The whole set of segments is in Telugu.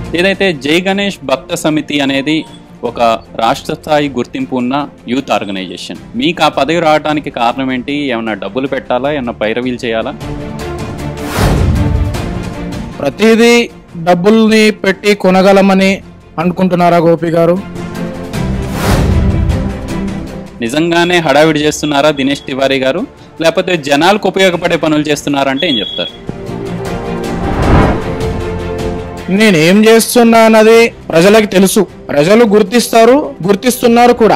ఏదైతే జై గణేష్ భక్త సమితి అనేది ఒక రాష్ట్ర స్థాయి గుర్తింపు ఉన్న యూత్ ఆర్గనైజేషన్ మీకు ఆ పదవి రావడానికి కారణం ఏంటి ఏమన్నా డబ్బులు పెట్టాలా ఏమన్నా పైరవీలు చేయాలా ప్రతిదీ డబ్బుల్ని పెట్టి కొనగలమని అనుకుంటున్నారా గోపి గారు నిజంగానే హడావిడి చేస్తున్నారా దినేష్ తివారీ గారు లేకపోతే జనాలకు ఉపయోగపడే పనులు చేస్తున్నారంటే ఏం చెప్తారు నేనేం చేస్తున్నా అన్నది ప్రజలకి తెలుసు ప్రజలు గుర్తిస్తారు గుర్తిస్తున్నారు కూడా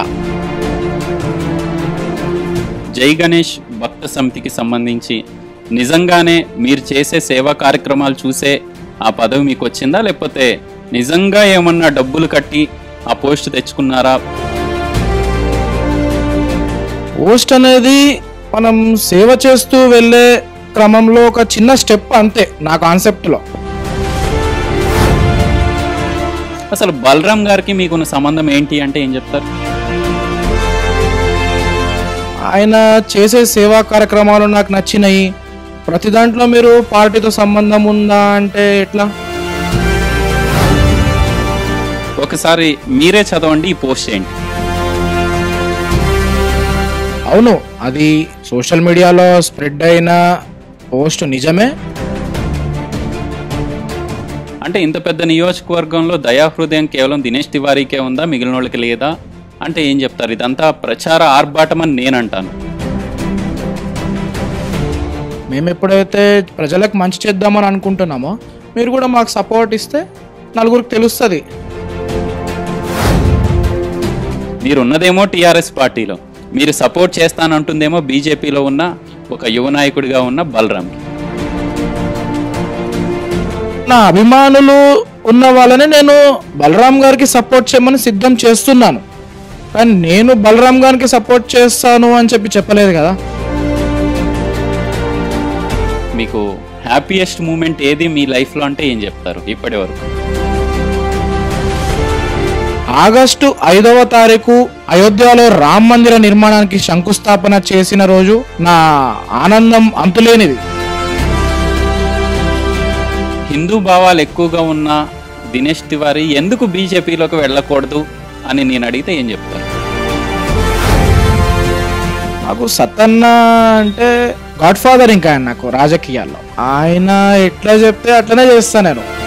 జై గణేష్ భక్త సమితికి సంబంధించి నిజంగానే మీరు చేసే సేవా కార్యక్రమాలు చూసే ఆ పదవి మీకు వచ్చిందా లేకపోతే నిజంగా ఏమన్నా డబ్బులు కట్టి ఆ పోస్ట్ తెచ్చుకున్నారా పోస్ట్ అనేది మనం సేవ చేస్తూ వెళ్ళే క్రమంలో ఒక చిన్న స్టెప్ అంతే నా కాన్సెప్ట్లో అసలు బలరాం గారికి మీకున్న సంబంధం ఏంటి అంటే ఏం చెప్తారు ఆయన చేసే సేవా కార్యక్రమాలు నాకు నచ్చినాయి ప్రతి దాంట్లో మీరు పార్టీతో సంబంధం ఉందా అంటే ఎట్లా ఒకసారి మీరే చదవండి ఈ పోస్ట్ ఏంటి అవును అది సోషల్ మీడియాలో స్ప్రెడ్ అయిన పోస్ట్ నిజమే అంటే ఇంత పెద్ద నియోజకవర్గంలో దయాహృదయం కేవలం దినేష్ తివారీకే ఉందా మిగిలిన వాళ్ళకి లేదా అంటే ఏం చెప్తారు ఇదంతా ప్రచార ఆర్భాటం అని నేను అంటాను మేము ఎప్పుడైతే ప్రజలకు మంచి చేద్దామని అనుకుంటున్నామో మీరు కూడా మాకు సపోర్ట్ ఇస్తే నలుగురికి తెలుస్తుంది మీరున్నదేమో టీఆర్ఎస్ పార్టీలో మీరు సపోర్ట్ చేస్తానంటుందేమో బీజేపీలో ఉన్న ఒక యువ నాయకుడిగా ఉన్న బలరాంకి నా అభిమానులు ఉన్న వాళ్ళని నేను బలరాం గారికి సపోర్ట్ చేయమని సిద్ధం చేస్తున్నాను కానీ నేను బలరాం గారికి సపోర్ట్ చేస్తాను అని చెప్పి చెప్పలేదు కదా మీకు హ్యాపీయెస్ట్ మూమెంట్ ఏది మీ లైఫ్లో అంటే ఏం చెప్తారు ఇప్పటి వరకు ఆగస్టు ఐదవ తారీఖు అయోధ్యలో రామ్ మందిర నిర్మాణానికి శంకుస్థాపన చేసిన రోజు నా ఆనందం అంతులేనిది హిందూ భావాలు ఎక్కువగా ఉన్న దినేష్ తివారీ ఎందుకు బీజేపీలోకి వెళ్ళకూడదు అని నేను అడిగితే ఏం చెప్తారు నాకు సత్తన్న అంటే గాడ్ ఫాదర్ ఇంకా ఆయన నాకు రాజకీయాల్లో ఆయన ఎట్లా చెప్తే అట్లనే చేస్తా నేను